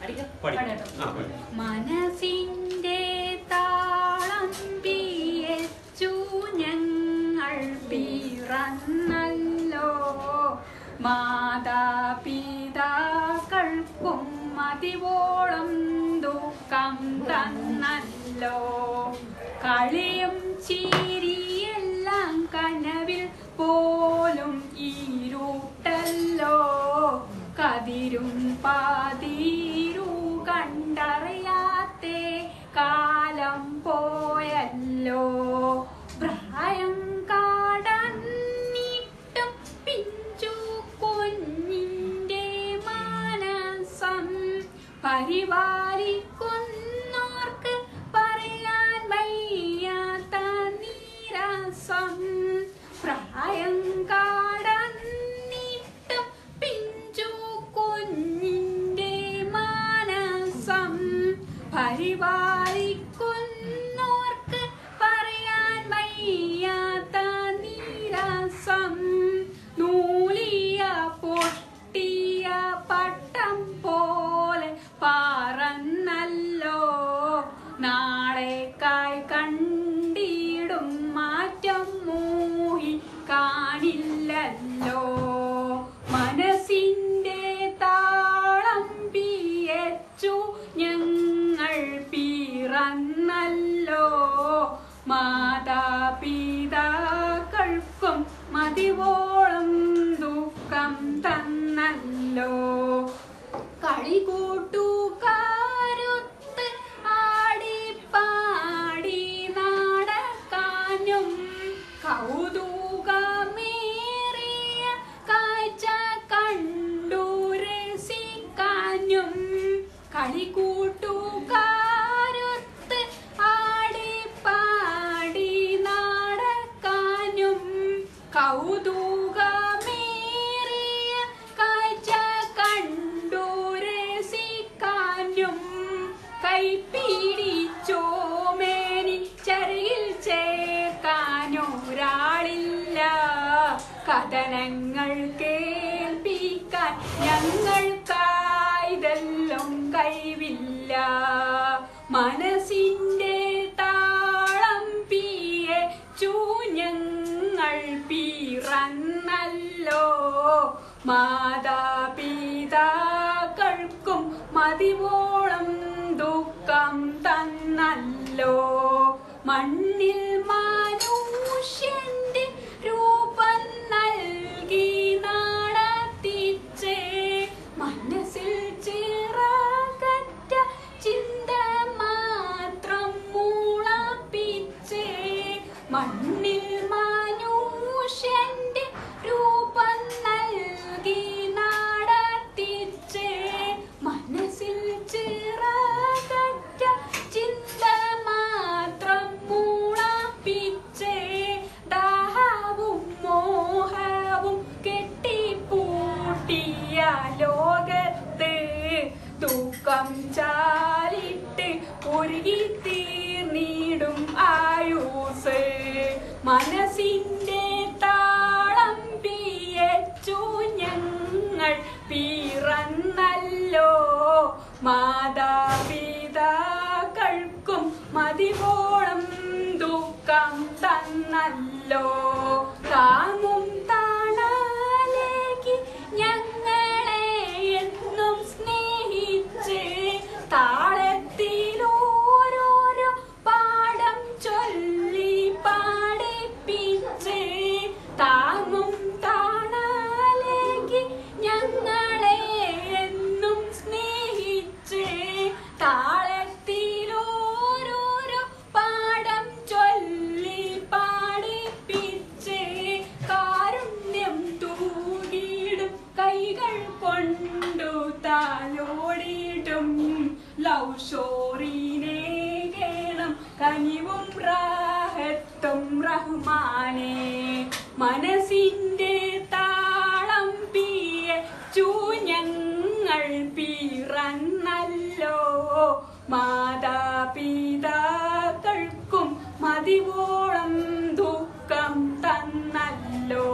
പാടിക്കാം. ആ, പാടി. മനസ്സിന്റെ താളം പിയച്ചു ഞങ്ങൾ പിറന്നല്ലോ മാതാപിതാക്കൾക്കും മതിവോളം ദുഃഖം തന്നല്ലോ കളിയും ചിരിയെല്ലാം കനവിൽ പോലും ഇരുട്ടല്ലോ കതിരും പാതീരു കണ്ടറിയാത്തേ കാലം പോയല്ലോ പ്രായം കാടന്നിട്ടും പിഞ്ചു കുഞ്ഞിന്റെ മാനസം പരിപാലിക്കുന്നോർക്ക് പറയാൻ വയ്യാത്ത നീരസം പ്രായം കാടന്നിട്ടും പിഞ്ചു കുഞ്ഞിന്റെ മാനസം പരിപാലിക്കുന്നോർക്ക് പറയാൻ വയ്യാത്ത നീരസം നൂലിയ പൊട്ടിയ പട്ടം പോലെ പറന്നല്ലോ നാളേക്കായി കണ്ടിടും മാറ്റം മൂഹി കാണില്ലല്ലോ മനസ്സിന്റെ താളം പിയച്ചു ഞങ്ങൾ പിറന്നല്ലോ മാതാപിതാക്കൾക്കും മതിവോളം ദുഃഖം തന്നല്ലോ കളികൂട്ടുകാരൊത്ത് ആടിപ്പാടി നടക്കാനും കൗതുകമേറിയ കാഴ്ച കണ്ടു രസിക്കാനും കളികൂട്ടുകാരൊത്ത് ആടിപ്പാടി നടക്കാനും കൗതുകമേറിയ കാഴ്ച കണ്ടു രസിക്കാനും കൈപ്പിടിച്ചോമേനി ചരയിൽ ചേർക്കാനൊരാളില്ല കഥനങ്ങൾ കേൾപ്പിക്കാൻ ഞങ്ങൾക്കായതെല്ലാം കൈവില്ല മനസ്സിന്റെ താളം പിയച്ചു ഞങ്ങൾ പിറന്നല്ലോ മാതാപിതാക്കൾക്കും മതിവോളം ദുഃഖം തന്നല്ലോ മണ്ണിൽ മനുഷ്യന്റെ രൂപം നൽകി നടത്തിച്ചേ മനസ്സിൽ ചിറകറ്റ ചിന്ത മാത്രം മുളപ്പിച്ചേ മണ്ണിൽ മനുഷ്യന്റെ രൂപം നൽകി നടത്തിച്ചേ മനസ്സിൽ ചിറകറ്റ ചിന്ത മാത്രം മുളപ്പിച്ചേ ദാഹവും മോഹവും കെട്ടിപ്പൂട്ടിയ ലോകത്ത് ദുഃഖം ചാലിട്ട് ഉരുകി തീർന്നിടും ആയുസ് മനസ്സിന്റെ താളം പിയച്ചു ഞങ്ങൾ പിറന്നല്ലോ മാതാപിതാക്കൾക്കും മതിവോളം ദുഃഖം തന്നല്ലോ താങ്ങും താണാലേക്ക് ഞങ്ങളെ എന്നും സ്നേഹിച്ച് താളത്തിലോരോരോ പാഠം ചൊല്ലി പാടിപ്പിച്ച് താങ്ങും താണാലേക്ക് ഞങ്ങളെ എന്നും സ്നേഹിച്ച് താളത്തിലോരോരോ പാഠം ചൊല്ലി പാടിപ്പിച്ച് കാരുണ്യം തൂകിടും കൈകൾ കൊണ്ടു താലോടിടും ലവ് ഷോറീനെ കേണം കനിവും റാഹത്തും റഹ്മാനെ മനസ്സിന്റെ താളം പിയച്ചു ഞങ്ങൾ പിറന്നല്ലോ മാതാപിതാക്കൾക്കും മതിവോളം ദുഃഖം തന്നല്ലോ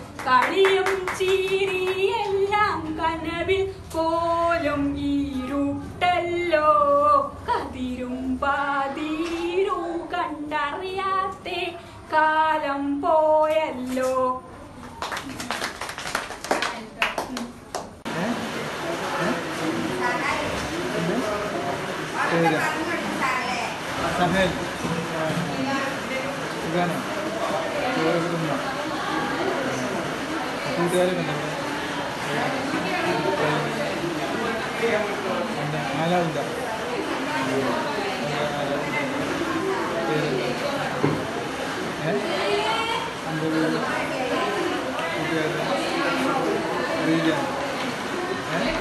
കളിയും ചിരിയെല്ലാം കനവിൽ പോലും ഈരു മുട്ടല്ലോ കതിരും പാതീരു കണ്ടറിയാത്തെ കാലം പോയല്ലോ ഏ? ഏ? പേര്? സഹൽ ആ. സുഖാണോ ചോറൊക്കെ തിന്നോ കൂട്ടുകാരൊക്കെ ഉണ്ടോ ഇവിടെ? ഉണ്ട്. നാലാളുണ്ടോ പേര്? ഏ? എന്താ പേര്? കൂട്ടുകാരൻ അറിയില്ല ഏ?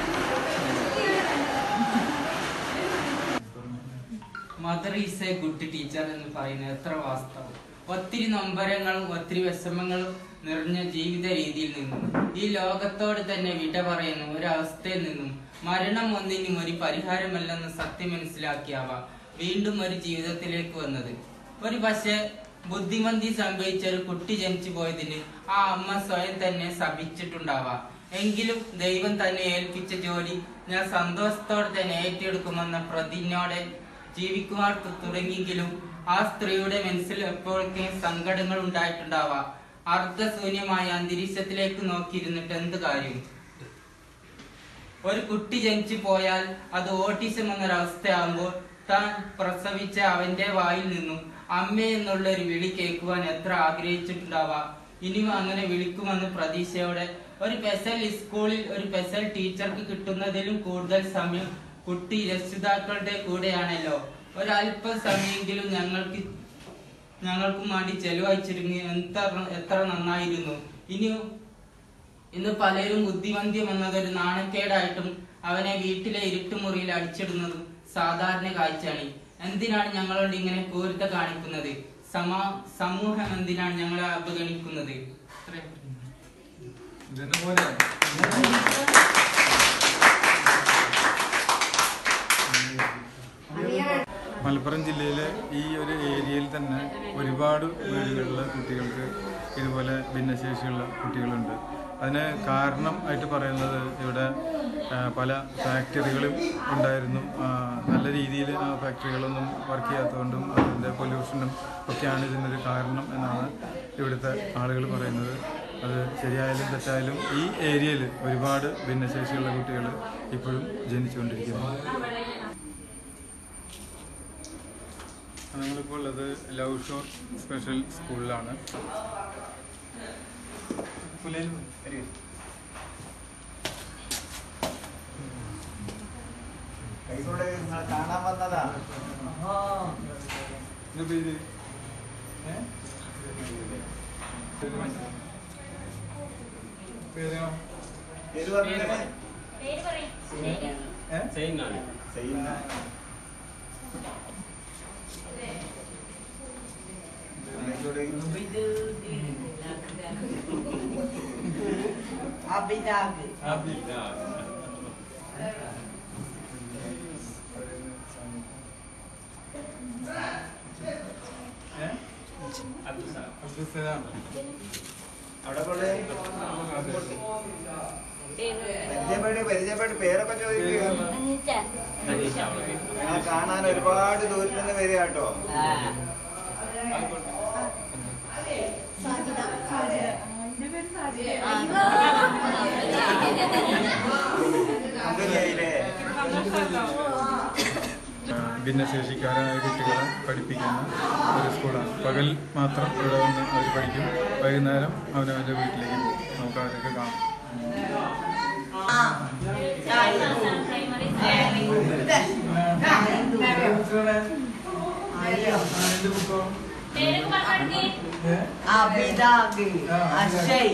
Mother is a good teacher എന്ന് പറയുന്നത് എത്ര വാസ്തവം ഒത്തിരി നൊമ്പരങ്ങളും ഒത്തിരി വിഷമങ്ങളും നിറഞ്ഞ ജീവിത രീതിയിൽ നിന്നും ഈ ലോകത്തോട് തന്നെ വിട പറയുന്ന ഒരവസ്ഥയിൽ നിന്നും മരണം ഒന്നിനും ഒരു പരിഹാരമല്ലെന്ന് സത്യം മനസ്സിലാക്കിയാവ വീണ്ടും ഒരു ജീവിതത്തിലേക്ക് വന്നത് ഒരു പക്ഷേ ബുദ്ധിമന്തി സംഭവിച്ച ഒരു കുട്ടി ജനിച്ചു പോയതിന് ആ അമ്മ സ്വയം തന്നെ ശപിച്ചിട്ടുണ്ടാവാം എങ്കിലും ദൈവം തന്നെ ഏൽപ്പിച്ച ജോലി ഞാൻ സന്തോഷത്തോടെ തന്നെ ഏറ്റെടുക്കുമെന്ന പ്രതിജ്ഞയോടെ ജീവിക്കുവാൻ തു- തുടങ്ങിയെങ്കിലും ആ സ്ത്രീയുടെ മനസ്സിൽ എപ്പോഴൊക്കെ സങ്കടങ്ങൾ ഉണ്ടായിട്ടുണ്ടാവാം അർദ്ധശൂന്യമായ അന്തരീക്ഷത്തിലേക്ക് നോക്കിയിരുന്നിട്ട് എന്ത് കാര്യം ഒരു കുട്ടി ജനിച്ചു പോയാൽ അത് ഓട്ടിസം എന്നൊരവസ്ഥയാകുമ്പോൾ താൻ പ്രസവിച്ച അവന്റെ വായിൽ നിന്നും അമ്മ എന്നുള്ള ഒരു വിളി കേൾക്കുവാൻ എത്ര ആഗ്രഹിച്ചിട്ടുണ്ടാവാം ഇനിയും അങ്ങനെ വിളിക്കുമെന്ന് പ്രതീക്ഷയോടെ ഒരു പെസൽ സ്കൂളിൽ ഒരു പെസൽ ടീച്ചർക്ക് കിട്ടുന്നതിലും കൂടുതൽ സമയം കുട്ടി രക്ഷിതാക്കളുടെ കൂടെയാണല്ലോ ഒരല്പ സമയമെങ്കിലും ഞങ്ങൾക്ക് ഞങ്ങൾക്കും വേണ്ടി ചെലവഴിച്ചിരുന്നു എത്ര എത്ര നന്നായിരുന്നു ഇനിയും ഇന്ന് പലരും ബുദ്ധിമന്ത്യം എന്നതൊരു നാണക്കേടായിട്ടും അവനെ വീട്ടിലെ ഇരുട്ടുമുറിയിൽ അടിച്ചിടുന്നതും സാധാരണ കാഴ്ചയാണ് എന്തിനാണ് ഞങ്ങളോട് ഇങ്ങനെ ക്രൂരത കാണിക്കുന്നത് സമാ സമൂഹം എന്തിനാണ് ഞങ്ങളെ അവഗണിക്കുന്നത് ഇത്രയും പറഞ്ഞു. ഇതെന്നെ പോലെ മലപ്പുറം ജില്ലയിലെ ഈ ഒരു ഏരിയയിൽ തന്നെ ഒരുപാട് വീടുകളിലെ കുട്ടികൾക്ക് ഇതുപോലെ ഭിന്നശേഷിയുള്ള കുട്ടികളുണ്ട് അതിന് കാരണം ആയിട്ട് പറയുന്നത് ഇവിടെ ആ, പല ഫാക്ടറികളും ഉണ്ടായിരുന്നു ആ, നല്ല രീതിയിൽ ആ ഫാക്ടറികളൊന്നും വർക്ക് ചെയ്യാത്തതുകൊണ്ടും അതിൻ്റെ പൊല്യൂഷനും ഒക്കെയാണ് ഇതിനൊരു കാരണം എന്നാണ് ഇവിടുത്തെ ആളുകൾ പറയുന്നത് അത് ശരിയായാലും തെറ്റായാലും ഈ ഏരിയയിൽ ഒരുപാട് ഭിന്നശേഷിയുള്ള കുട്ടികൾ ഇപ്പോഴും ജനിച്ചുകൊണ്ടിരിക്കുന്നു നമ്മളിപ്പോൾ ഉള്ളത് ലവ് ഷോർ സ്പെഷ്യൽ സ്കൂളിലാണ് കൈകൊണ്ട് നിങ്ങളെ കാണാൻ വന്നതാ ഇതിന്റെ പേര് ഏ? പേരോ പേര് പറഞ്ഞില്ലേ ഏ? ചെയ്യുന്ന ഏ? അബ്ദുസലാം അവിടെ കൊണ്ട് പരിചയപ്പെട്ട് പരിചയപ്പെട്ട് പേരൊക്കെ ചോദിക്കുക ഞങ്ങളെ കാണാൻ ഒരുപാട് ദൂരത്തിൽ നിന്ന് വരിക കേട്ടോ അന്തരിയായില്ലേ ഭിന്നശേഷിക്കാരായ കുട്ടികളെ പഠിപ്പിക്കുന്ന ഒരു സ്കൂളാണ് പകൽ മാത്രം ഇവിടെ വന്ന് അവർ പഠിക്കും വൈകുന്നേരം അവനവൻ്റെ വീട്ടിലേക്ക് പോകും നമുക്ക് അവരൊക്കെ കാണാം അഭിതാഗ് അക്ഷയ്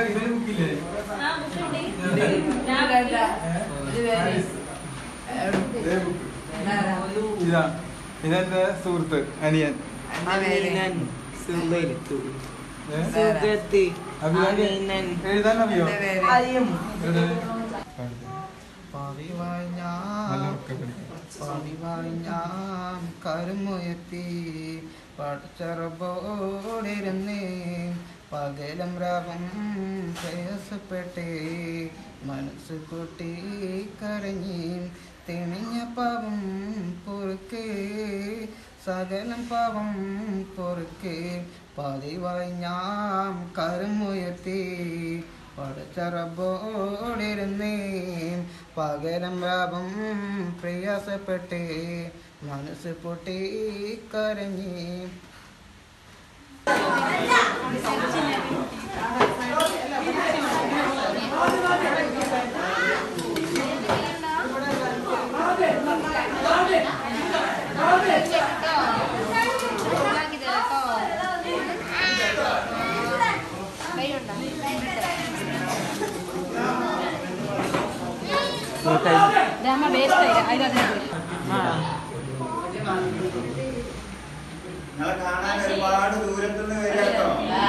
ഇതാ ഇതെന്റെ സുഹൃത്ത് അനിയൻ അമീനൻ സുബൈത്തു ഏ? സുഗത്തി അഭിലാഷ് അമീനൻ എഴുതാൻ അറിയോ അറിയും എവിടെ? പതിവായി നല്ല ഞാൻ ഉറക്കെ പഠിക്കും. പതിവായി ഞാൻ കരുമുയർത്തി പഠിച്ചറബോടിരുന്ന് പകലും രാവും പ്രയാസപ്പെട്ട് മനസ്സ് കൂട്ടി കരഞ്ഞ് തിണിഞ്ഞ കരമുയർത്തി സകലം പാവം പൊറുക്കി പതിവായി ഞാൻ കരമുയർത്തി പടച്ചറബോടിരുന്നേ പകരം രാപം പ്രയാസപ്പെട്ട് മനസ്സ് പൊട്ടി കരഞ്ഞേ നിങ്ങളെ കാണാൻ ഒരുപാട് ദൂരത്തുനിന്ന് വരിക കേട്ടോ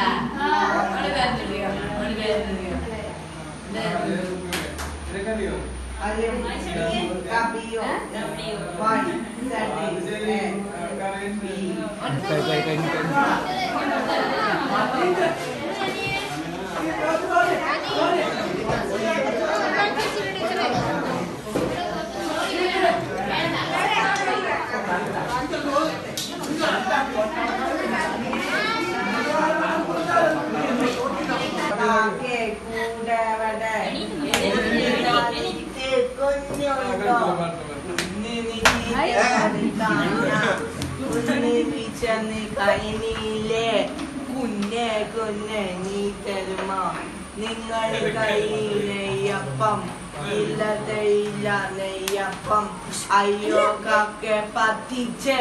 കൈനിയിലെ കുഞ്ഞെ കുഞ്ഞെ നീ തരുമോ നിങ്ങൾ കയ്യിൽ നെയ്യപ്പം ഇല്ലതയില്ല നെയ്യപ്പം അയ്യോ കക്കെ പത്തിച്ചേ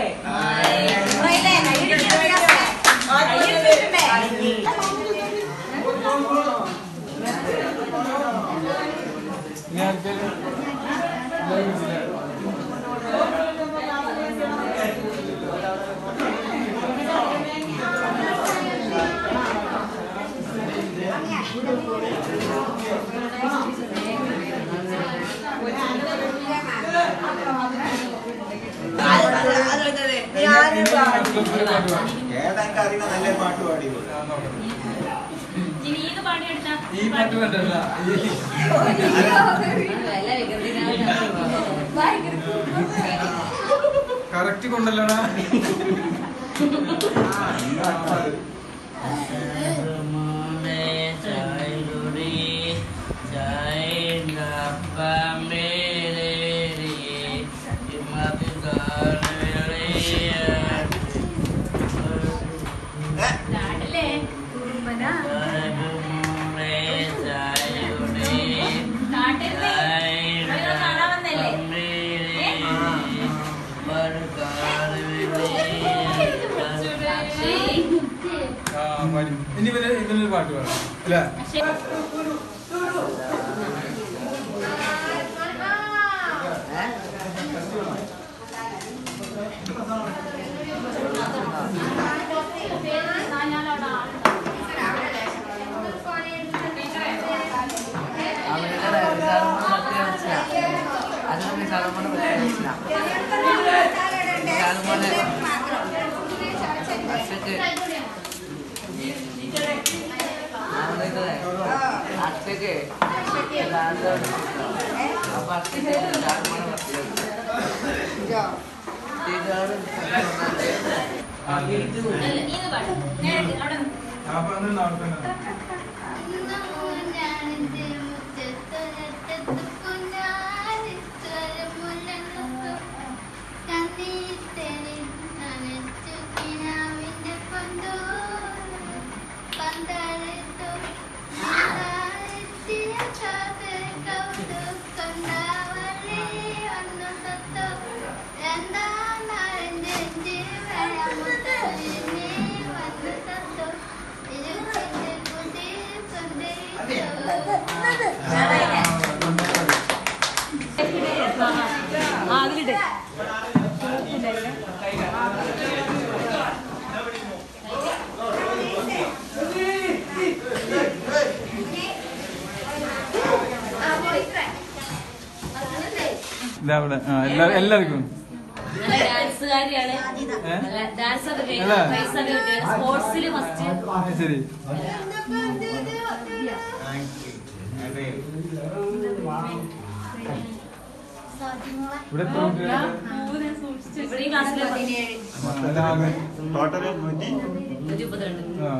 ഞാനും പാടും ഏതാണ്ട് അറിയുന്ന നല്ല പാട്ട് പാടി ജിനീന്ന് പാടിയെടുത്താ ഈ പാട്ട് വേണ്ടല്ല കറക്റ്റ് കൊണ്ടല്ലോടാ നാട്ടിലെ കുറുമ്പനാ നാട്ടിലെ അവരെ കാണാൻ വന്നല്ലേ ആ പാടി ഇനി ഇവന് ഇവനൊരു പാട്ട് പാടാം അല്ലേ നീന്ന് പാടും നേരെ അവിടെ നിന്ന്. അപ്പൊ അന്ന് അവിടെ തന്നെ ഇതാ അവിടെ ആ എല്ലാ എല്ലാവർക്കും നല്ല ഡാൻസുകാരിയാണ് ഏ? നല്ല ഡാൻസ് ഒക്കെ അല്ലേ? കഴിഞ്ഞ പൈസ ഒക്കെ കിട്ടിയ സ്പോർട്സിൽ ഫസ്റ്റ് ആ, ശരി ഇവിടെ എത്ര കുട്ടികളുണ്ട് ഇവിടെ ഈ ക്ലാസ്സിലെ ടോട്ടൽ നൂറ്റി നൂറ്റി മുപ്പത്തിരണ്ട് ആ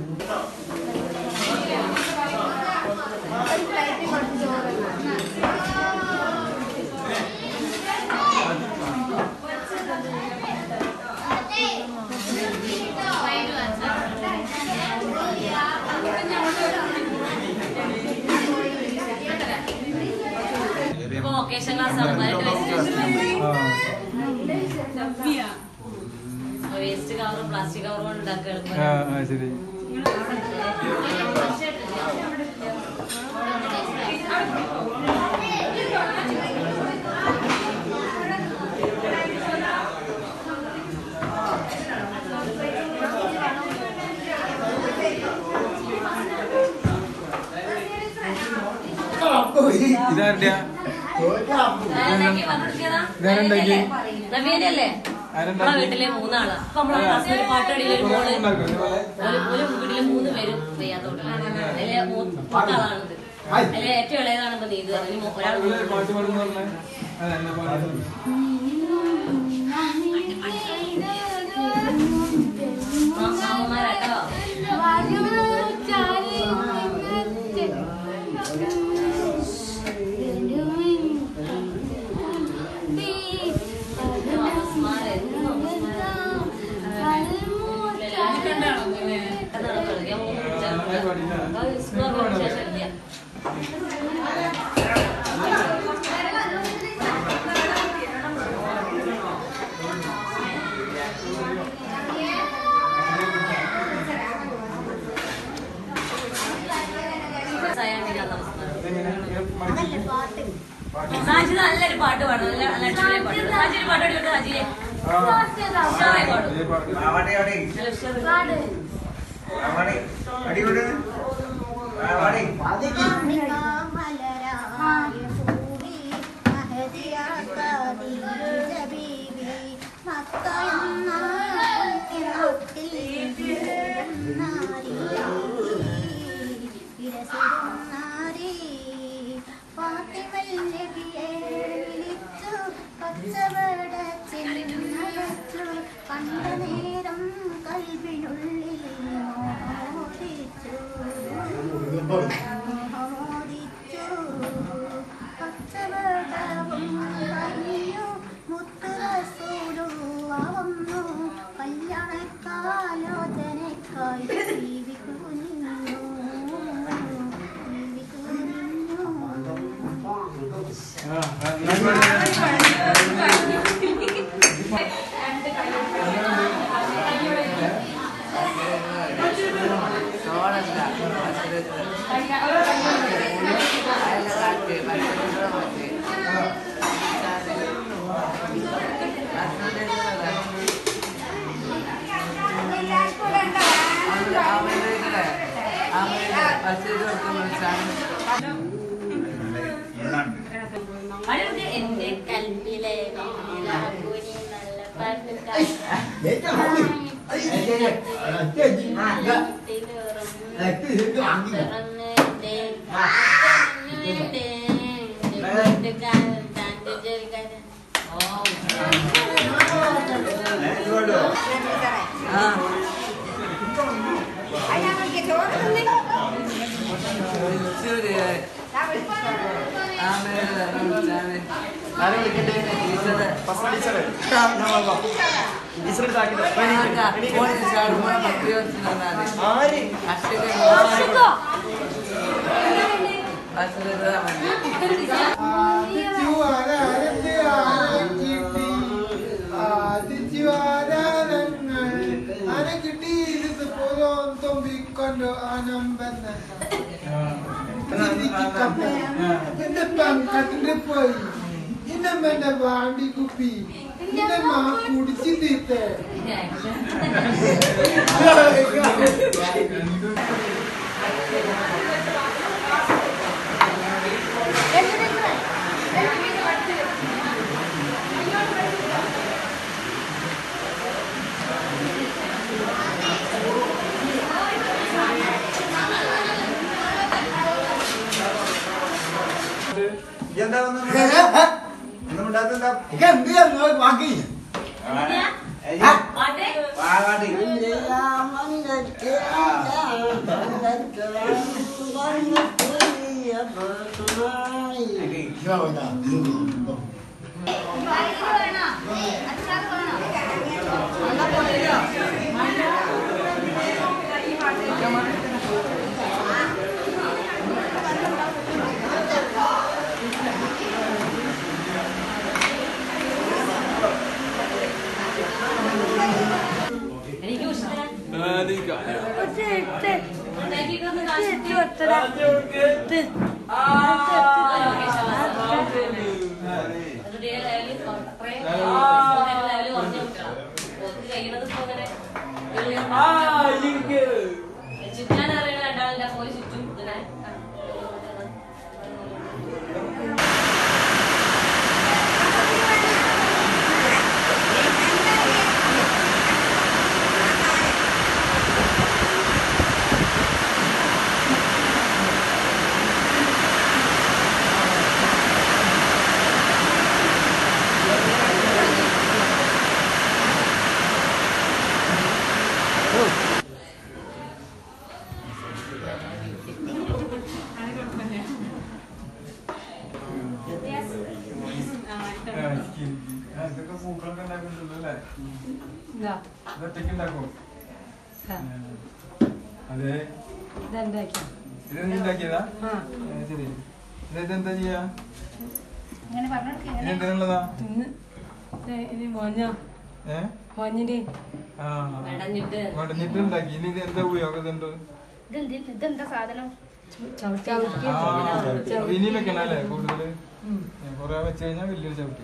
ഇപ്പൊ വൊക്കേഷൻ ക്ലാസ് ആണ് പതിനെട്ട് ആ വേസ്റ്റ് കവറും പ്ലാസ്റ്റിക് കവറും കൊണ്ട് ഉണ്ടാക്കുക എളുപ്പം ആ ആ, ശരി ഇതാരുടെയാ ഇതാരാണ്ടാക്കി പറഞ്ഞിരിക്കണതാ? ഇതാരുണ്ടാക്കി? റബീന്റെ അല്ലേ ആരുണ്ടാക്കി? നമ്മളെ വീട്ടിലെ മൂന്നാളാ അപ്പൊ നമ്മളെ ക്ലാസ്സിൽ ഒരു പാട്ടടിയിൽ ഒരു മോള് ഉണ്ടാക്കും ഇതുപോലെ ഒരു ഒരു വീട്ടില് മൂന്ന് പേരും വയ്യാത്തോണ്ട് അതിലെ മൂത്ത ആളാണിത് അതിലെ ഏറ്റവും ഇളയതാണ് ഇപ്പൊ നീത് അതിന് മോ- ഒരാൾ അവള് പാട്ട് പാടുന്ന പറഞ്ഞേ അല്ല എന്നെ പാടുന്നത് മാമന്മാരാട്ടോ മാമന്മാരെ ഇതെങ്ങനെ ഇങ്ങനെ മടക്കിയിട്ട് സാജി നല്ലൊരു പാട്ട് പാടും നല്ല നല്ല അടിപൊളി പാട്ട് സാജി ഒരു പാട്ട് പാടിയോട്ട് സാജിയെ ആ ഉഷാറായി പാടും ഇതേ പാട്ട് ആവട്ടെ ആവട്ടെ നല്ല ഉഷാറ് ആവട്ടെ അടിപൊളി ആവട്ടെ കണ്ട നേരം കൽവിനുള്ളിൽ മോദിച്ചു മോദിച്ചു പച്ചവടവും കഴിഞ്ഞു മുത്തുറസൂലുള്ള വന്നു കല്യാണക്കാലോചനക്കായി ജീവിക്കുന്നു ജീവിക്കുന്നു ആ ആ, ഞാൻ പാടാം. അതൊക്കെ എന്റെ കൽവിലെ കുഞ്ഞി നല്ല പാട്ടുകാരൻ. തുറന്നിട്ടേ, തുറന്നിട്ടേ, കൂട്ടുകാരൻ തന്റെ ജോലിക്കാരൻ. ഓ, ഡാൻസ് പാടുവോ ആദിത്യു ആരാരത്തെ ആനക്കിട്ടി ആദിത്യു ആരാരങ്ങൾ ആനക്കിട്ടി ഇത് പോലോം തൊമ്പിക്കൊണ്ടു ആനമ്പെന്ന എന്റെ പങ്കട്ടിന്റെ പോയി ഇന്നമ്മന്റെ വാണ്ടി കുപ്പി ഇന്നെ മാ കുടിച്ചു തീർത്തേ എന്താ വന്നത് എന്ത് ഞങ്ങൾ ബാക്കി പാട്ടേ വാങ്ങാട്ടി എനിക്ക് ഇഷ്ടം ഉണ്ടാക്കിയിട്ടൊന്ന് ചുറ്റാൻ അറിയണ രണ്ടാളിന്റെ പോയി ചുറ്റും ഇങ്ങനെ ഇതൊക്കെ പൂക്കളൊക്കെ ഉണ്ടാക്കുന്നുണ്ടല്ലോ അല്ലേ ഇതൊറ്റയ്ക്ക് ഉണ്ടാക്കും അതെ ഇത് നീ ഉണ്ടാക്കിയതാ ആ, ശരി ഇത് എന്താ ചെയ്യാ അങ്ങനെ പറഞ്ഞു ഇത് എന്തിനുള്ളതാ ഏ ആ മെടഞ്ഞിട്ട് വടഞ്ഞിട്ട് ഉണ്ടാക്കി ഇനി ഇത് എന്താ ഉപയോഗം ഇതുണ്ട് ഇതെന്ത് ഇതെന്താ സാധനം ആ, അപ്പൊ ഇനി വെക്കണം അല്ലേ കൂടുതല് കൊറേ വെച്ച് കഴിഞ്ഞാൽ വലിയൊരു ചവിട്ടി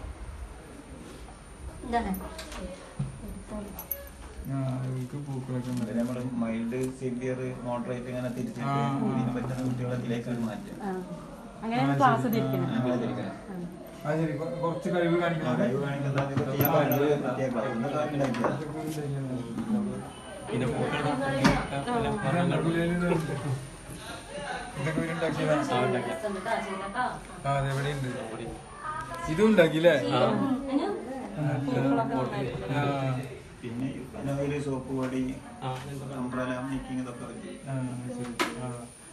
ആ ഇവർക്ക് പൂക്കളൊക്കെ ഉണ്ട്. നമ്മുടെ മൈൽഡ് സിവിയർ മോഡറേറ്റ് ഇങ്ങനെ തിരിച്ചിട്ട് ആ, ആ. ഇതിന് പറ്റുന്ന കുട്ടികളെ ഇതിലേക്ക് മാറ്റുക അങ്ങനെ ക്ലാസ് തിരിക്കണം ആ ശരി കൊ- കുറച്ച് കഴിവ് കാണിക്കണം കഴിവ് കാണിക്കുന്ന അതിപ്പോ ചെയ്യാൻ പാടുള്ളത് പ്രത്യേക ക്ലാസ് ഇതൊക്കെ ഉണ്ടാക്കിയതാ. ഇതൊക്കെ ഇവരുണ്ടാക്കിയതാ ചെയ്തട്ടോ ആ അതെ ഇവിടെ ഉണ്ട് ഇതും ഉണ്ടാക്കിയില്ലേ ആ. പിന്നെ ഫെനോയില് സോപ്പ് പൊടി അംബ്രല മേക്കിംഗ് ഇതൊക്കെ വെച്ച് ആ, ശരി. ആ.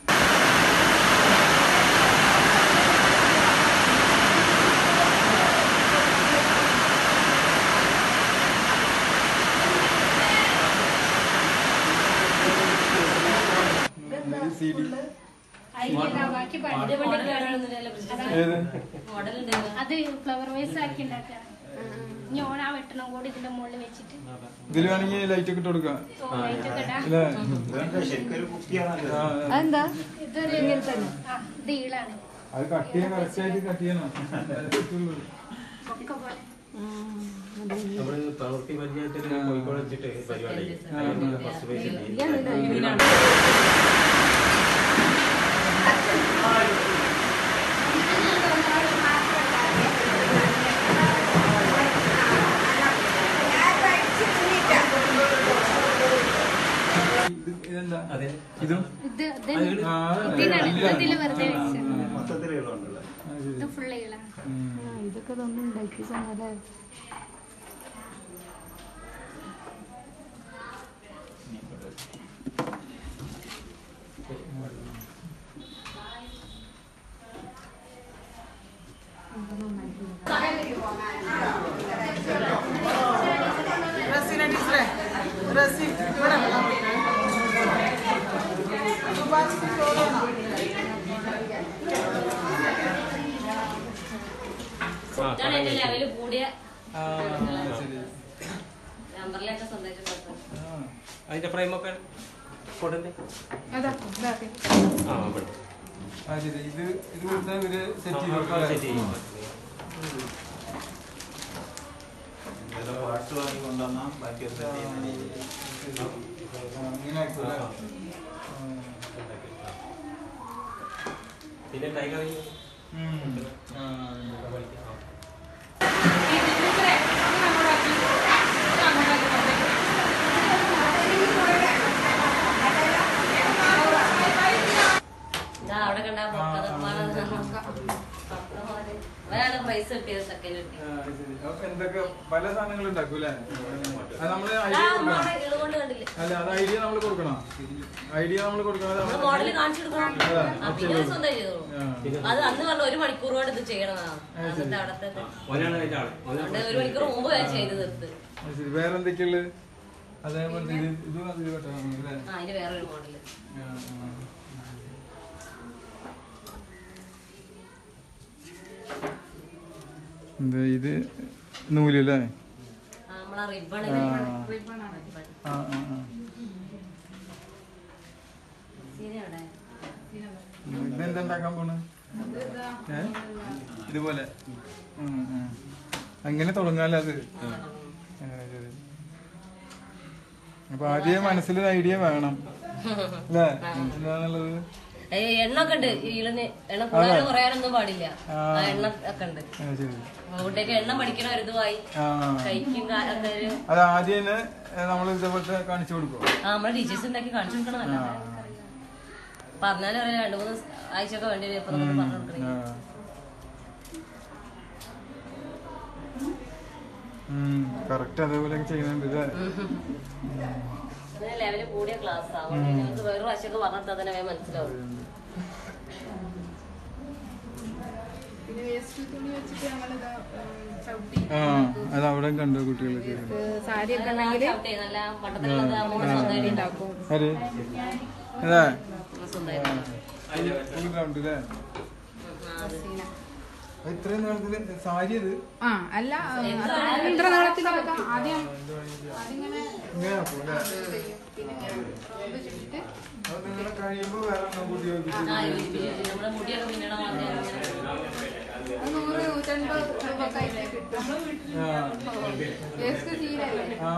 ഇത് CD. ബാക്കി ഇത് ഇവിടെ കേടാണെന്നില്ലല്ലോ പ്രശ്നം. ഏത് മോഡൽ ഉണ്ടായിരുന്നു അത് ഫ്ലവർ വേസ് ആക്കി ഉണ്ടാക്കുക ഇനി ഓൺ ആ വെട്ടണം കൂടി ഇതിന്റെ മുകളിൽ വെച്ചിട്ട് ഇതിൽ വേണമെങ്കിൽ ലൈറ്റ് ഒക്കെ ഇട്ട് കൊടുക്കാം ലൈറ്റ് ഒക്കെ ഇടാം അല്ലേ ഇതെന്താ ശരിക്കും ഒരു കുപ്പിയാണല്ലോ ആ, ആ. ഇതൊരു ആ ഇത് ഈളാണ് അത് കട്ട് ചെയ്യാൻ കറക്റ്റ് ആയിട്ട് കട്ട് ചെയ്യണം ഒക്കെ പോലെ നമ്മള് പ്രവൃത്തി പരിചയത്തിൽ കോഴിക്കോട് വെച്ചിട്ട് പരിപാടി ആ, ആ. ഫസ്റ്റ് പേജ് ഇത് ഇതെന്താ അതെ ഇതും ഇത് ഇത് ആ, ഇതിനാണ് ഇല്ല. ഇതില് വെറുതെ വെച്ച് മൊത്തത്തിൽ ഇളവുണ്ടല്ലോ ആ, ശരി. ഇത് ഫുൾ ഈളാണ് ഉം. ഇതൊക്കെ തന്നെ ഉണ്ടാക്കി സമയല്ലേ റസീന ടീച്ചറെ റസീ ഇവിടെ സുഭാഷ് ചോദന ഇതാണ് എന്റെ ലെവല് കൂടിയ ആ, ശരി നമ്പറിലൊക്കെ സ്വന്തമായിട്ട് ആ. അതിന്റെ ഫ്രെയിമൊക്കെ കൊടുണ്ടേ അതാ ഇതാക്കി ആ ഇവിടെ ആ ശരി ഇത് ഇത് കൊടുത്താൽ ഇവര് സെറ്റ് ചെയ്ത് ആ, കൊടുക്കാം സെറ്റ് ചെയ്യും. ഇതെല്ലാം പാർട്സ് വാങ്ങി കൊണ്ടുവന്നാൽ ബാക്കി ഒരു സെറ്റ് ചെയ്യുന്ന രീതിയിൽ ആ, ഇങ്ങനെ ആക്കൂല്ലേ? ആ, ആ. പിന്നെ ടൈഗർ ഉം. ആ, ഇതാ അവിടെ കണ്ട ഒരാള് പ്രൈസ് കിട്ടിയത് സെക്കൻഡ് കിട്ടി ആ, ശരി. അപ്പൊ എന്തൊക്കെ പല സാധനങ്ങൾ ഉണ്ടാക്കും അല്ലേ അത് നമ്മള് ആ ഐഡിയ കൊടുക്കണം മോഡൽ ഇതുകൊണ്ട് കണ്ടില്ലേ അല്ല അത് ഐഡിയ നമ്മൾ കൊടുക്കണം ഐഡിയ നമ്മൾ കൊടുക്കണം നമ്മള് മോഡൽ കാണിച്ചു കൊടുക്കണം അതാ, ആ, പിന്നെ അത് സ്വന്തം ചെയ്തോളൂ ആ. അത് അന്ന് പറഞ്ഞ ഒരു മണിക്കൂർ കൊണ്ട് ഇത് ചെയ്യണതാണ് എന്നിട്ട് അവിടത്തെ ഓനാണ് അതിന്റെ ആള് അതുകൊണ്ട് ഒരു മണിക്കൂർ മുമ്പ് ഞാൻ ചെയ്ത് തീർത്ത് അത് ശരി വേറെ എന്തൊക്കെയുള്ളത് അതേപോലെ ഇത് ഇതും അതിൽ പെട്ടതാണ് അല്ലേ ആ അതിന്റെ വേറൊരു മോഡല് ആ, ആ. എന്താ ഇത് നൂലല്ലേ ആ, നമ്മളെ റിബൺ ആ. റിബൺ ആ ആ ആ ശരി അവിടെ ഇതെന്താ ഉണ്ടാക്കാൻ പോണ് ഏ ഇതുപോലെ ഉം, ഉം. അങ്ങനെ തുടങ്ങാലോ അത് ആ, ശരി അപ്പൊ ആദ്യം മനസ്സിലൊരു ഐഡിയ വേണം അല്ലേ എന്താന്നുള്ളത് ഏയ് എണ്ണ ഒക്കെ ഉണ്ട് ഈളിന് എണ്ണ കൂടാനും കുറയാനൊന്നും പാടില്ല ആ. ആ എണ്ണ ഒക്കെ ഉണ്ട് ആ, ശരി അതുകൊണ്ടേക്ക് എണ്ണ പഠിക്കണ ഒരു ഇതുമായി ആ കഴിക്കും കാ- ഒക്കെ ഒരു അത് ആദ്യം തന്നെ നമ്മൾ ഇതേപോലത്തെ കാണിച്ചു കൊടുക്കും ആ നമ്മളെ ടീച്ചേഴ്സ് ഉണ്ടാക്കി കാണിച്ചു കൊടുക്കണമല്ലോ പറഞ്ഞാലും അറിയാം രണ്ടു മൂന്ന് ആഴ്ചയൊക്കെ വേണ്ടി വരും ഇപ്പൊ നമുക്ക് പറഞ്ഞു കൊടുക്കണേ കറക്റ്റ് അതേപോലെ ചെയ്യുന്നുണ്ട് ഇല്ലേ അങ്ങനെ ലെവല് കൂടിയ ക്ലാസ് ആവുകൊണ്ട് നിങ്ങൾക്ക് വേറെ പ്രാവശ്യമൊക്കെ പറഞ്ഞാൽ തന്നെ വേഗം മനസ്സിലാവും പിന്നെ വേസ്റ്റ് തുണി വെച്ചിട്ട് ഞങ്ങളിത് ചവിട്ടി ആ അത് അവിടെ കണ്ടു കുട്ടികൾ ചെയ്യുന്നത് സാരി ഒക്കെ ഉണ്ടെങ്കിൽ ചവിട്ടി നല്ല പട്ടത്തിലുള്ളത് അമ്മൂടെ സ്വന്തമായിട്ട് ഉണ്ടാക്കും ആര് അതെ സ്വന്തമായിട്ട് ഫുൾ ഗ്രൗണ്ട് അല്ലേ അത് ഇത്രയും നീളത്തില് സാരി അത് ആ അല്ല അത്ര ഇത്ര നീളത്തിൽ വെക്കാം ആദ്യം അതിങ്ങനെ ഇങ്ങനെ ആക്കും അല്ലേ പിന്നെ ഇങ്ങനെ ഇത് ചുറ്റിട്ട് അത് നിങ്ങളെ കഴിയുമ്പോ വേറെ എണ്ണം കൂടി യോജിപ്പിച്ച് ആ യോജിപ്പിച്ച് യോജിപ്പിച്ച് നമ്മുടെ മുടിയൊക്കെ പിന്നീട് മാറ്റി അത് നൂറ് നൂറ്റൻപത് രൂപയൊക്കെ ആയിട്ട് കിട്ടും ആ വേസ്റ്റ് തീരല്ലേ ആ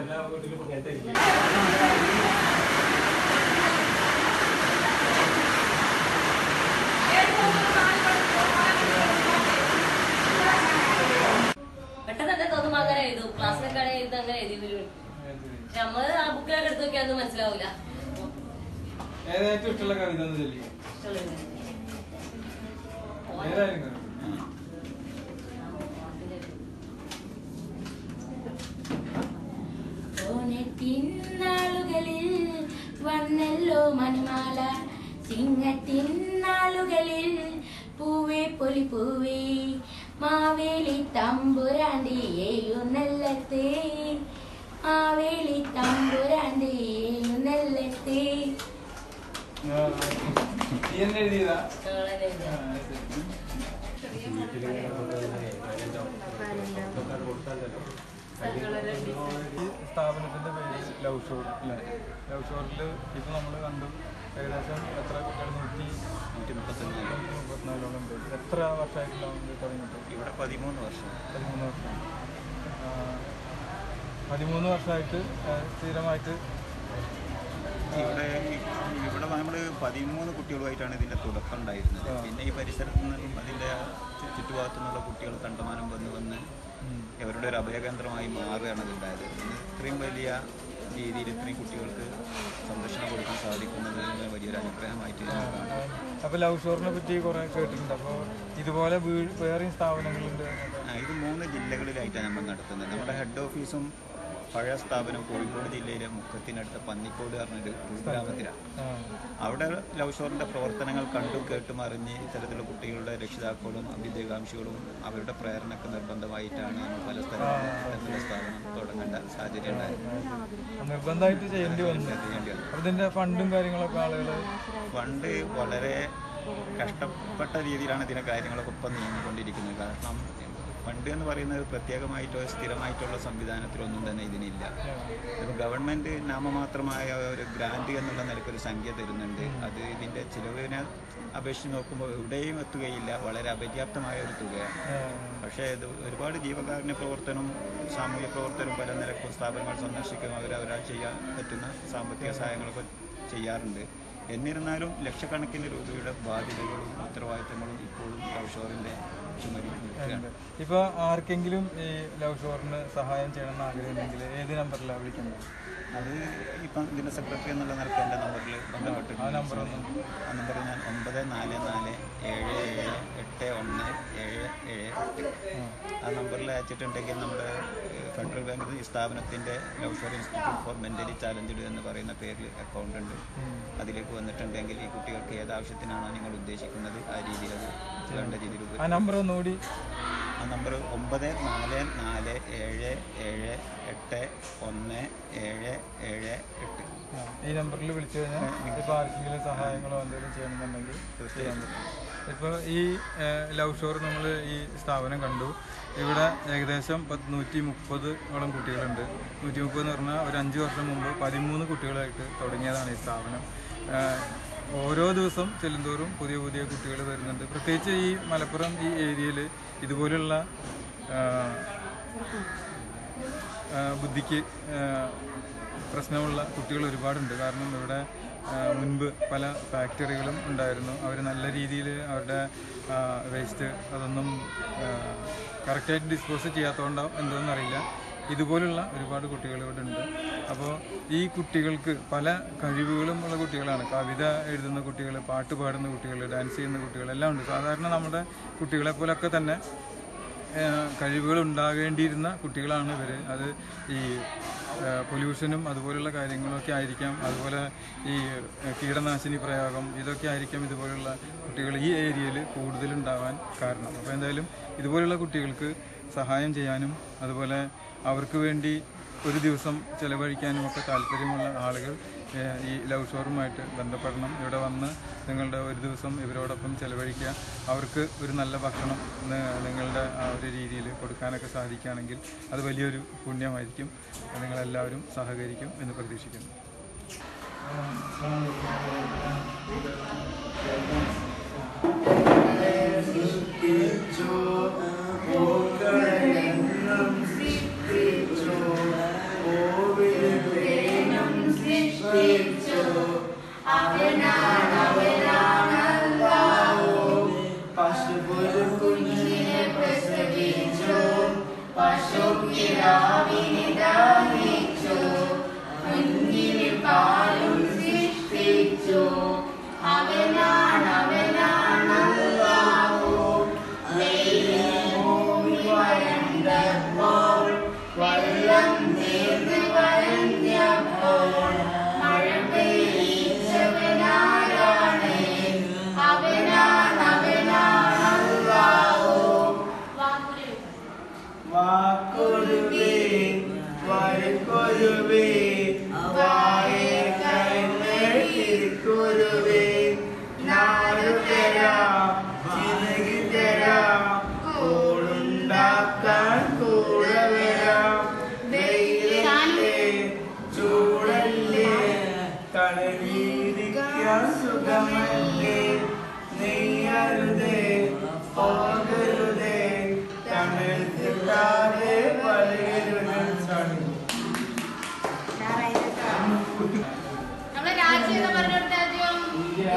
പെട്ടെന്ന് തന്നെ തോന്നുമ്പോ അങ്ങനെ എഴുതും ക്ലാസ്സിലൊക്കെ ആണെങ്കിൽ എഴുതും അങ്ങനെ എഴുതി വരും പക്ഷെ നമ്മള് ആ ബുക്കിലൊക്കെ എടുത്ത് നോക്കിയാൽ ഒന്നും മനസ്സിലാവൂല ഏതായിട്ടും ഇഷ്ടമുള്ള കവിത ഒന്ന് ചൊല്ലി ഏതായാലും കവിത. ഓണത്തിന്നാളുകളിൽ വന്നല്ലോ മണിമാല ചിങ്ങത്തിന്നാളുകളിൽ പൂവേ പൊലി പൂവേ മാവേലി തമ്പുരാന്റെ എഴുന്നള്ളത്തെ മാവേലി തമ്പുരാന്റെ എഴുന്നള്ളത്തെ ആ, നീ എന്നെ എഴുതിയതാ ഞങ്ങളെ എഴുതുക. ആ, ശരി. ഈ സ്ഥാപനത്തിന്റെ പേര് ലവ് ഷോർ അല്ലേ ലവ് ഷോറിൽ ഇപ്പൊ നമ്മൾ കണ്ടു ഏകദേശം എത്ര കുട്ടികൾ നൂറ്റി നൂറ്റി മുപ്പത്തൊന്ന് മുപ്പത്തിനാലോളം ഉണ്ട് എത്ര വർഷമായിട്ടുണ്ടാവും ഇത് തുടങ്ങിയിട്ട് ഇവിടെ പതിമൂന്ന് വർഷം പതിമൂന്ന് വർഷം ആ, പതിമൂന്ന് വർഷമായിട്ട് ആ, സ്ഥിരമായിട്ട് ഇവിടെ ഇവിടെ നമ്മൾ പതിമൂന്ന് കുട്ടികളുമായിട്ടാണ് ഇതിന്റെ തുടക്കം ഉണ്ടായിരുന്നത് പിന്നെ ഈ പരിസരത്ത് നിന്നും അതിന്റെ ചു- ചുറ്റുഭാഗത്തു നിന്നുള്ള കുട്ടികൾ കണ്ടമാനം വന്ന് വന്ന് അവരുടെ ഒരു അഭയകേന്ദ്രമായി മാറുകയാണ് അതുണ്ടായത് ഇന്ന് ഇത്രയും വലിയ രീതിയിൽ ഇത്രയും കുട്ടികൾക്ക് സംരക്ഷണം കൊടുക്കാൻ സാധിക്കുന്നത് വലിയൊരു അനുഗ്രഹമായിട്ട് ഞാൻ കാണുന്നു അപ്പോൾ ലവ് ഷോറിനെ പറ്റി കുറേ കേട്ടിട്ടുണ്ട് അപ്പോൾ ഇതുപോലെ വീട് വേറെയും സ്ഥാപനങ്ങളുണ്ട് ആ, ഇത് മൂന്ന് ജില്ലകളിലായിട്ടാണ് നമ്മൾ നടത്തുന്നത് നമ്മുടെ ഹെഡ് ഓഫീസും പഴയ സ്ഥാപനം കോഴിക്കോട് ജില്ലയിലെ മുക്കത്തിനടുത്ത് പന്നിക്കോട് പറഞ്ഞൊരു ഉൾഗ്രാമത്തിലാണ് ആ. അവിടെ ലവ് ഷോറിന്റെ പ്രവർത്തനങ്ങൾ കണ്ടും കേട്ടും അറിഞ്ഞ് ഇത്തരത്തിലുള്ള കുട്ടികളുടെ രക്ഷിതാക്കളും അഭ്യുദയകാംക്ഷികളും അവരുടെ പ്രേരണക്ക് നിർബന്ധമായിട്ടാണ് നമ്മൾ പല സ്ഥലത്തും ഇത്തരത്തിലുള്ള സ്ഥാപനം തുടങ്ങേണ്ട സാഹചര്യം ഉണ്ടായത് നിർബന്ധമായിട്ട് ചെയ്യേണ്ടി വന്നു ചെയ്യേണ്ടി വന്നു. അപ്പോൾ ഇതിൻ്റെ ഫണ്ടും കാര്യങ്ങളൊക്കെ ആളുകൾ ഫണ്ട് വളരെ കഷ്ടപ്പെട്ട രീതിയിലാണ് ഇതിന്റെ കാര്യങ്ങളൊക്കെ ഇപ്പം നീങ്ങിക്കൊണ്ടിരിക്കുന്നത് കാരണം ഫണ്ട് എന്ന് പറയുന്നത് പ്രത്യേകമായിട്ടോ സ്ഥിരമായിട്ടുള്ള സംവിധാനത്തിലൊന്നും തന്നെ ഇതിനില്ല ഇപ്പോൾ ഗവൺമെന്റ് നാമമാത്രമായ ഒരു ഗ്രാന്റ് എന്നുള്ള നിലയ്ക്ക് ഒരു സംഖ്യ തരുന്നുണ്ട് അത് ഇതിന്റെ ചിലവിനെ അപേക്ഷിച്ച് നോക്കുമ്പോൾ എവിടെയും എത്തുകയില്ല വളരെ അപര്യാപ്തമായ ഒരു തുകയാണ് പക്ഷേ ഇത് ഒരുപാട് ജീവകാരുണ്യ പ്രവർത്തനം സാമൂഹ്യ പ്രവർത്തനം പല നിരക്കും സ്ഥാപനങ്ങൾ സന്ദർശിക്കും അവർ അവരാൽ ചെയ്യാൻ പറ്റുന്ന സാമ്പത്തിക സഹായങ്ങളൊക്കെ ചെയ്യാറുണ്ട് എന്നിരുന്നാലും ലക്ഷക്കണക്കിന് രൂപയുടെ ബാധ്യതകളും ഉത്തരവാദിത്തങ്ങളും ഇപ്പോഴും ലവ് ഷോറിൻ്റെ ചുമരി നിൽക്കുകയാണ് ഇപ്പൊ ആർക്കെങ്കിലും ഈ ലവ് ഷോറിന് സഹായം ചെയ്യണമെന്ന് ആഗ്രഹമുണ്ടെങ്കിൽ ഏത് നമ്പറിലാണ് വിളിക്കേണ്ടത് അത് ഇപ്പം ഇതിൻ്റെ സെക്രട്ടറി എന്നുള്ള നിലയ്ക്ക് എൻ്റെ നമ്പറിൽ ബന്ധപ്പെട്ടിട്ടുണ്ട് ആ നമ്പർ ഒന്ന് ആ നമ്പർ ഞാൻ ഒമ്പത് നാല് നാല് ഏഴ് ഏഴ് എട്ട് ഒന്ന് ഏഴ് ഏഴ് എട്ട് ആ നമ്പറിൽ അയച്ചിട്ടുണ്ടെങ്കിൽ നമ്മുടെ ഏഹ്, ഫെഡറൽ ബാങ്ക് ഈ സ്ഥാപനത്തിൻ്റെ love shore institute for mentally challenged എന്ന് പറയുന്ന പേരിൽ അക്കൗണ്ട് ഉണ്ട് അതിലേക്ക് വന്നിട്ടുണ്ടെങ്കിൽ ഈ കുട്ടികൾക്ക് ഏത് ആവശ്യത്തിനാണോ നിങ്ങൾ ഉദ്ദേശിക്കുന്നത് ആ രീതിയിൽ അത് വേണ്ട രീതിയിൽ ഉപ- ആ നമ്പർ ഒന്നുകൂടി ആ നമ്പർ ഒമ്പത് നാല് നാല് ഏഴ് ഏഴ് എട്ട് ഒന്ന് ഏഴ് ഏഴ് എട്ട് ആ, ഈ നമ്പറിൽ വിളിച്ചു കഴിഞ്ഞാൽ ഇപ്പൊ ആർക്കെങ്കിലും സഹായങ്ങളോ എന്തെങ്കിലും ചെയ്യണമെന്നുണ്ടെങ്കിൽ ചെയ്യാൻ പറ്റും ഇപ്പോൾ ഈ ലവ് ഷോർ നമ്മൾ ഈ സ്ഥാപനം കണ്ടു ഇവിടെ ഏകദേശം പത്ത് നൂറ്റി മുപ്പതോളം കുട്ടികളുണ്ട് നൂറ്റി മുപ്പത് എന്ന് പറഞ്ഞാൽ ഒരു അഞ്ച് വർഷം മുമ്പ് പതിമൂന്ന് കുട്ടികളായിട്ട് തുടങ്ങിയതാണ് ഈ സ്ഥാപനം ആ, ഓരോ ദിവസം ചെല്ലുന്തോറും പുതിയ പുതിയ കുട്ടികൾ വരുന്നുണ്ട് പ്രത്യേകിച്ച് ഈ മലപ്പുറം ഈ ഏരിയയിൽ ഇതുപോലുള്ള ആ, ആ, ബുദ്ധിക്ക് ആ, പ്രശ്നമുള്ള കുട്ടികൾ ഒരുപാടുണ്ട് കാരണം ഇവിടെ ആ, മുൻപ് പല ഫാക്ടറികളും ഉണ്ടായിരുന്നു അവർ നല്ല രീതിയിൽ അവരുടെ വേസ്റ്റ് അതൊന്നും കറക്റ്റായിട്ട് ഡിസ്പോസ് ചെയ്യാത്തതുകൊണ്ടോ എന്തോന്നറിയില്ല ഇതുപോലുള്ള ഒരുപാട് കുട്ടികൾ ഇവിടെ ഉണ്ട് അപ്പോൾ ഈ കുട്ടികൾക്ക് പല കഴിവുകളും ഉള്ള കുട്ടികളാണ് കവിത എഴുതുന്ന കുട്ടികൾ പാട്ട് പാടുന്ന കുട്ടികൾ ഡാൻസ് ചെയ്യുന്ന കുട്ടികൾ എല്ലാം ഉണ്ട് സാധാരണ നമ്മുടെ കുട്ടികളെ പോലൊക്കെ തന്നെ കഴിവുകൾ ഉണ്ടാകേണ്ടിയിരുന്ന കുട്ടികളാണ് ഇവർ അത് ഈ പൊല്യൂഷനും അതുപോലുള്ള കാര്യങ്ങളൊക്കെ ആയിരിക്കാം അതുപോലെ ഈ ഏഹ്, കീടനാശിനി പ്രയോഗം ഇതൊക്കെ ആയിരിക്കാം ഇതുപോലുള്ള കുട്ടികൾ ഈ ഏരിയയിൽ കൂടുതലുണ്ടാവാൻ കാരണം അപ്പോൾ എന്തായാലും ഇതുപോലുള്ള കുട്ടികൾക്ക് സഹായം ചെയ്യാനും അതുപോലെ അവർക്ക് വേണ്ടി ഒരു ദിവസം ചെലവഴിക്കാനും ഒക്കെ താല്പര്യമുള്ള ആളുകൾ ഏഹ്, ഈ ലവ് ഷോറുമായിട്ട് ബന്ധപ്പെടണം ഇവിടെ വന്ന് നിങ്ങളുടെ ഒരു ദിവസം ഇവരോടൊപ്പം ചെലവഴിക്കുക അവർക്ക് ഒരു നല്ല ഭക്ഷണം ന- നിങ്ങളുടെ ആ ഒരു രീതിയിൽ കൊടുക്കാനൊക്കെ സാധിക്കുകയാണെങ്കിൽ അത് വലിയൊരു പുണ്യമായിരിക്കും നിങ്ങളെല്ലാവരും സഹകരിക്കും എന്ന് പ്രതീക്ഷിക്കുന്നു വാക്കൊരുവേ വരക്കൊരുവേ വായ കൈക്കൊരുവേ നാടുതരാം ചിറകി തരാം കൂടുണ്ടാക്കാൻ കൂടെ വരാം വെയിലല്ലേ ചൂടല്ലേ തണലീരിക്കാൻ സുഖമല്ലേ നെയ്യരുതേ പോകരുതേ തമിഴ് കിട്ടാതെ വളരരുത് ചടങ്ങ് നമ്മളെ രാജ്യം എന്ന് പറഞ്ഞെടുത്ത ആദ്യം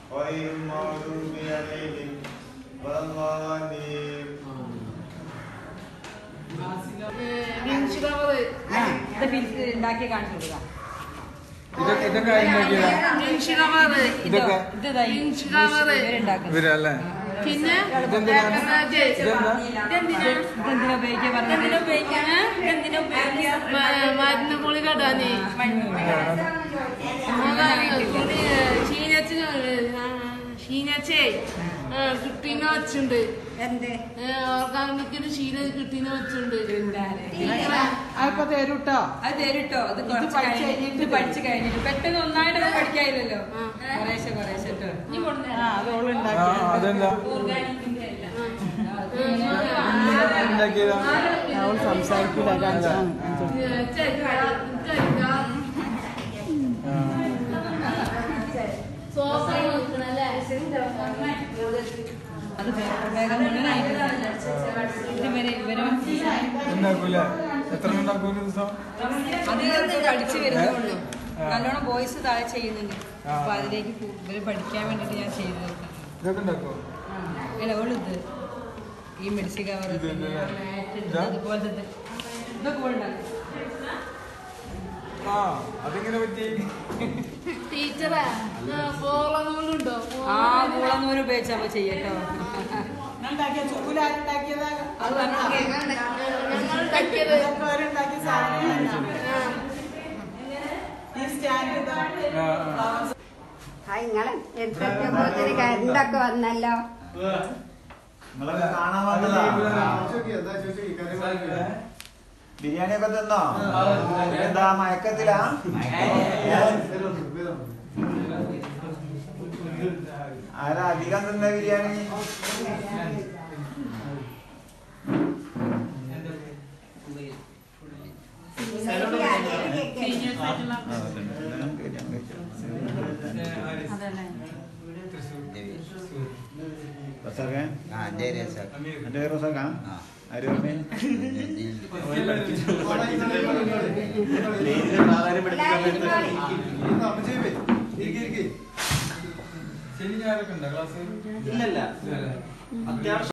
غير المغضوب عليهم ولا الضالين ഉണ്ടാക്കി കാണിച്ചു കൊടുക്കാം ഇതൊക്കെ ഇതൊക്കെ ഉണ്ടാക്കിയതാ ഇതൊക്കെ ഇവരല്ലേ പിന്നെ ഇതെന്തിനാ? ഇതെന്താ ഇതെന്തിനാ ഉപയോഗിക്കാൻ പറഞ്ഞത് മരുന്ന് ഗുളിക ഇടാനേ ക്ഷീണച്ച് ക്ഷീണച്ചേ കിട്ടീനെ വെച്ചുണ്ട് ഓർഗാനിക്കിന് ക്ഷീണ കിട്ടീനെ വെച്ചുണ്ട് അപ്പൊ തരൂട്ടോ അത് തരൂട്ടോ ഇത് കുറച്ച് കഴിഞ്ഞിട്ട് ഇത് പഠിച്ചു കഴിഞ്ഞിട്ട് പെട്ടെന്ന് ഒന്നായിട്ട് പഠിക്കാനില്ലല്ലോ കുറേശ്ശെ കുറേശ്ശെ ട്ടോ. ആ അത് ഓള് ആ അതെന്താ ഉണ്ടാക്കിയതാ അവൾ സംസാരിക്കൂല സോഫ നോക്കണല്ലേ അത് വേഗം മുഴുവനായിട്ട് ഇതുവരെ ഇവരും ഉണ്ടാക്കൂലേ എത്ര ഉണ്ടാക്കും ഒരു ദിവസം അത് പഠിച്ചു വരുന്നുള്ളൂ നല്ലോണം വോയിസ് താഴെ ചെയ്യുന്നുണ്ട് ആ. അപ്പൊ അതിലേക്ക് പോ- ഇവര് പഠിക്കാൻ വേണ്ടിട്ട് ഞാൻ ചെയ്തു നോക്കാം ഇതൊക്കെ ഉണ്ടാക്കോ അല്ല ഓളിത് ഈ മെഡിസിൻ കവർ ഇത് ഇത് ഇതാ? അതുപോലത്തെ ഇത്. ഇതൊക്കെ ഓളുണ്ടാക്കും ആ അതിങ്ങനെ പറ്റി ടീച്ചറെ പോളങ്ങളുണ്ടോ ആ പൂളന്നൂര് ഉപയോഗിച്ച് അപ്പൊ ചെയ്യട്ടോ അത് ആ ആ. നിങ്ങളെ എടുത്തെത്തിയപ്പോഴത്തേന് കരണ്ടൊക്കെ വന്നല്ലോ നിങ്ങളൊക്കെ കാണാൻ വന്നതാ ബിരിയാണി ഒക്കെ തിന്നോ എന്താ മയക്കത്തിലാ ആരാ അധികം തിന്ന ബിരിയാണി റസാഖേ? എന്റെ പേര് റസാഖാ? ആര് പറഞ്ഞേ? ലേഡിയുടെ പ്രാധാന്യം പഠിപ്പിക്കാൻ വേണ്ടി ശനി ഞായറൊക്കെ ഉണ്ടോ ക്ലാസ് ഇല്ലല്ല ഇല്ലല്ലേ? അത്യാവശ്യം